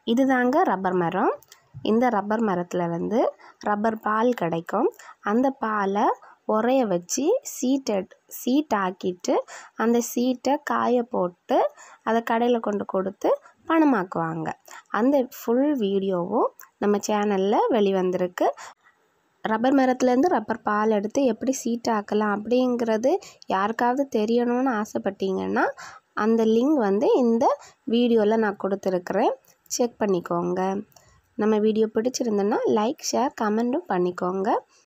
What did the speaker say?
இதுதாங்க ரப்பர் மரம் இந்த ரப்பர் மரத்துலேருந்து ரப்பர் பால் கிடைக்கும் அந்த பாலை உறைய வச்சு சீட்டை சீட் ஆக்கிட்டு அந்த சீட்டை காய போட்டு அதை கடையில் கொண்டு கொடுத்து பணமாக்குவாங்க அந்த ஃபுல் வீடியோவும் நம்ம சேனலில் வெளிவந்திருக்கு ரப்பர் மரத்துலேருந்து ரப்பர் பால் எடுத்து எப்படி சீட் ஆக்கலாம் அப்படிங்கிறது யாருக்காவது தெரியணும்னு ஆசைப்பட்டீங்கன்னா அந்த லிங்க் வந்து இந்த வீடியோவில் நான் கொடுத்துருக்குறேன் செக் பண்ணிக்கோங்க நம்ம வீடியோ பிடிச்சிருந்ததுன்னா லைக் ஷேர் கமெண்ட்டும் பண்ணிக்கோங்க